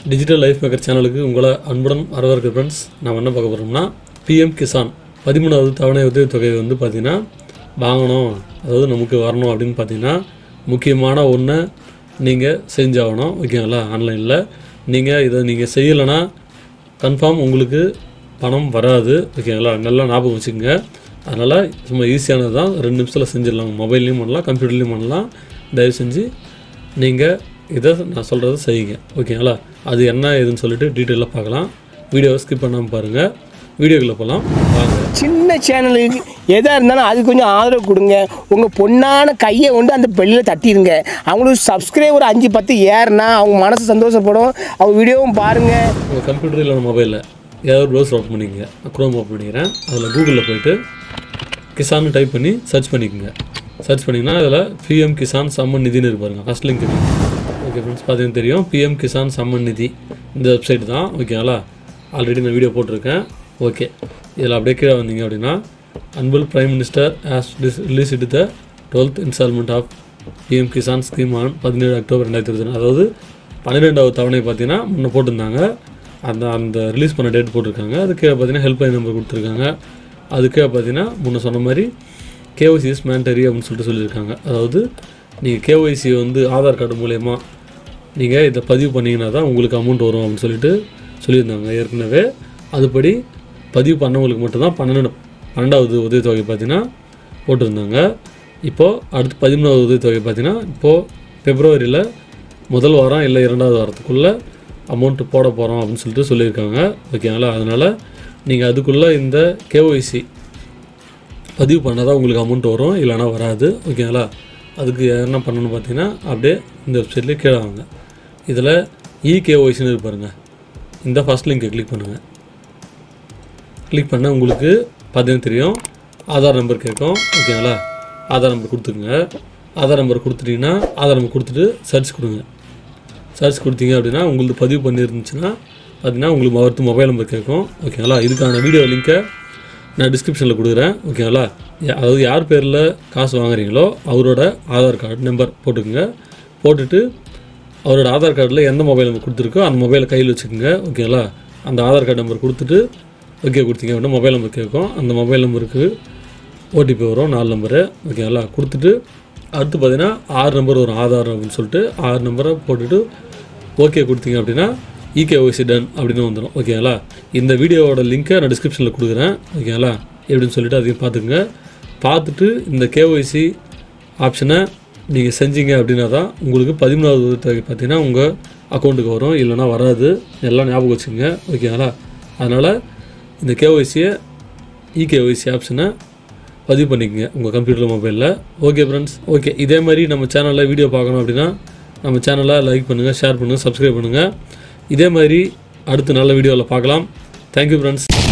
digital life maker சேனலுக்கு உங்களை அன்புடன் வரவேற்க ஃப்ரெண்ட்ஸ் நான் என்ன பார்க்க போகிறோம்னா பிஎம் கிசான் பதிமூணாவது தவணை உதவித்தொகை வந்து பார்த்திங்கன்னா வாங்கணும் அதாவது நமக்கு வரணும் அப்படின்னு பார்த்தீங்கன்னா முக்கியமான ஒன்றை நீங்கள் செஞ்சாகணும் ஓகேங்களா ஆன்லைனில் நீங்கள் இதை நீங்கள் செய்யலைன்னா கன்ஃபார்ம் உங்களுக்கு பணம் வராது ஓகேங்களா நல்லா ஞாபகம் வச்சுக்கோங்க அதனால் சும்மா ஈஸியானது தான் ரெண்டு நிமிஷத்தில் செஞ்சிடலாம் மொபைல்லையும் பண்ணலாம் கம்ப்யூட்டர்லேயும் பண்ணலாம் தயவு செஞ்சு நீங்கள் இதை நான் சொல்கிறத செய்யுங்க ஓகேங்களா அது என்ன ஏதுன்னு சொல்லிட்டு டீட்டெயிலாக பார்க்கலாம் வீடியோவை ஸ்கிப் பண்ணாமல் பாருங்கள் வீடியோக்குள்ளே போகலாம் வாங்க சின்ன சேனலுக்கு எதாக இருந்தாலும் அது கொஞ்சம் ஆதரவு கொடுங்க உங்கள் பொண்ணான கையை கொண்டு அந்த பெல்லில் தட்டிடுங்க அவங்களுக்கு சப்ஸ்கிரைபர் அஞ்சு பத்து ஏறுனா அவங்க மனசு சந்தோஷப்படும் அவங்க வீடியோவும் பாருங்கள் உங்கள் கம்ப்யூட்டர் இல்லை மொபைலில் ஏதாவது ஒரு ப்ரௌசர் ஓப்பன் பண்ணிக்கங்க க்ரோம் ஓப்பன் பண்ணிக்கிறேன் அதில் கூகுளில் போயிட்டு கிசான்னு டைப் பண்ணி சர்ச் பண்ணிக்கோங்க சர்ச் பண்ணிங்கன்னா அதில் பிஎம் கிசான் சம்மன் நிதின்னு இருக்கு பாருங்க ஃபஸ்ட் லிங்க் ஓகே ஃப்ரெண்ட்ஸ் பார்த்தீங்கன்னா தெரியும் பிஎம் கிசான் சம்மன் நிதி இந்த வெப்சைட் தான் ஓகேங்களா ஆல்ரெடி நான் வீடியோ போட்டிருக்கேன் ஓகே இதில் அப்படியே கீழே வந்தீங்க அப்படின்னா hon'ble prime minister has released the twelfth instalment of PM Kisan scheme on பதினேழு அக்டோபர் ரெண்டாயிரத்தி இருபத்தி அதாவது பன்னிரெண்டாவது தவணை பார்த்தீங்கன்னா முன்ன போட்டிருந்தாங்க அந்த அந்த ரிலீஸ் பண்ண டேட் போட்டிருக்காங்க அதுக்கு பார்த்தீங்கன்னா ஹெல்ப்லைன் நம்பர் கொடுத்துருக்காங்க அதுக்கே பார்த்தீங்கன்னா முன்ன சொன்ன மாதிரி கேஒய்சி இஸ் மேண்டரி அப்படின்னு சொல்லிட்டு சொல்லியிருக்காங்க அதாவது நீங்கள் கேஒய்சி வந்து ஆதார் கார்டு மூலயமா நீங்கள் இதை பதிவு பண்ணிங்கன்னா தான் உங்களுக்கு அமௌண்ட் வரும் அப்படின்னு சொல்லிட்டு சொல்லியிருந்தாங்க ஏற்கனவே அதுபடி பதிவு பண்ணவங்களுக்கு மட்டும்தான் பன்னெண்டு பன்னெண்டாவது உதவித்தொகை பார்த்தீங்கன்னா போட்டிருந்தாங்க இப்போது அடுத்து பதிமூணாவது உதவித்தொகை பார்த்தீங்கன்னா இப்போது பிப்ரவரியில் முதல் வாரம் இல்லை இரண்டாவது வாரத்துக்குள்ளே அமௌண்ட்டு போட போகிறோம் அப்படின்னு சொல்லிட்டு சொல்லியிருக்காங்க ஓகேங்களா அதனால் நீங்கள் அதுக்குள்ளே இந்த கேஒய்சி பதிவு பண்ணால் தான் உங்களுக்கு அமௌண்ட் வரும் இல்லைனா வராது ஓகேங்களா அதுக்கு என்ன பண்ணணும்னு பார்த்தீங்கன்னா அப்படியே இந்த வெப்சைட்லேயே கீழே வாங்க இதில் இகேஒய்சின்னு இருக்கு பாருங்க இந்த ஃபஸ்ட் லிங்கை கிளிக் பண்ணுங்கள் கிளிக் பண்ணால் உங்களுக்கு பார்த்தீங்கன்னா தெரியும் ஆதார் நம்பர் கேட்கும் ஓகேங்களா ஆதார் நம்பர் கொடுத்துக்குங்க ஆதார் நம்பர் கொடுத்துட்டீங்கன்னா ஆதார் நம்பர் கொடுத்துட்டு சர்ச் கொடுங்க சர்ச் கொடுத்தீங்க அப்படின்னா உங்களுக்கு பதிவு பண்ணியிருந்துச்சுன்னா பார்த்தீங்கன்னா உங்களுக்கு அவர்த்து மொபைல் நம்பர் கேட்கும் ஓகேங்களா இதுக்கான வீடியோ லிங்க்கை நான் டிஸ்கிரிப்ஷனில் கொடுக்குறேன் ஓகேங்களா யா- அதாவது யார் பேரில் காசு வாங்குறீங்களோ அவரோட ஆதார் கார்டு நம்பர் போட்டுக்குங்க போட்டுட்டு அவரோட ஆதார் கார்டில் எந்த மொபைல் நம்பர் கொடுத்துருக்கோ அந்த மொபைலை கையில் வச்சுக்கோங்க ஓகேங்களா அந்த ஆதார் கார்டு நம்பர் கொடுத்துட்டு ஓகே கொடுத்தீங்க அப்படின்னா மொபைல் நம்பர் கேட்கும் அந்த மொபைல் நம்பருக்கு ஓடிபி வரும் நாலு நம்பரு ஓகேங்களா கொடுத்துட்டு அடுத்து பார்த்தீங்கன்னா ஆறு நம்பர் வரும் ஆதார் அப்படின்னு சொல்லிட்டு ஆறு நம்பரை போட்டுட்டு ஓகே கொடுத்தீங்க அப்படின்னா இகேஒய்சி டன் அப்படின்னு வந்துடும் ஓகேங்களா இந்த வீடியோவோட லிங்க்கை நான் டிஸ்கிரிப்ஷனில் கொடுக்குறேன் ஓகேங்களா எப்படின்னு சொல்லிட்டு அதையும் பார்த்துக்குங்க பார்த்துட்டு இந்த கேஒய்சி ஆப்ஷனை நீங்கள் செஞ்சீங்க அப்படின்னா தான் உங்களுக்கு பதிமூணாவது உதவித்தொகை பார்த்தீங்கன்னா உங்கள் அக்கௌண்ட்டுக்கு வரும் இல்லைன்னா வராது எல்லாம் ஞாபகம் வச்சுக்கோங்க ஓகேங்களா அதனால் இந்த கேஒய்சியை இகேஒய்சி ஆப்ஷனை பதிவு பண்ணிக்கங்க உங்கள் கம்ப்யூட்டர் மொபைலில் ஓகே ஃப்ரெண்ட்ஸ் ஓகே இதே மாதிரி நம்ம சேனலில் வீடியோ பார்க்கணும் அப்படின்னா நம்ம சேனலை லைக் பண்ணுங்கள் ஷேர் பண்ணுங்கள் சப்ஸ்கிரைப் பண்ணுங்கள் இதே மாதிரி அடுத்த நல்ல வீடியோவில் பார்க்கலாம் தேங்க்யூ ஃப்ரெண்ட்ஸ்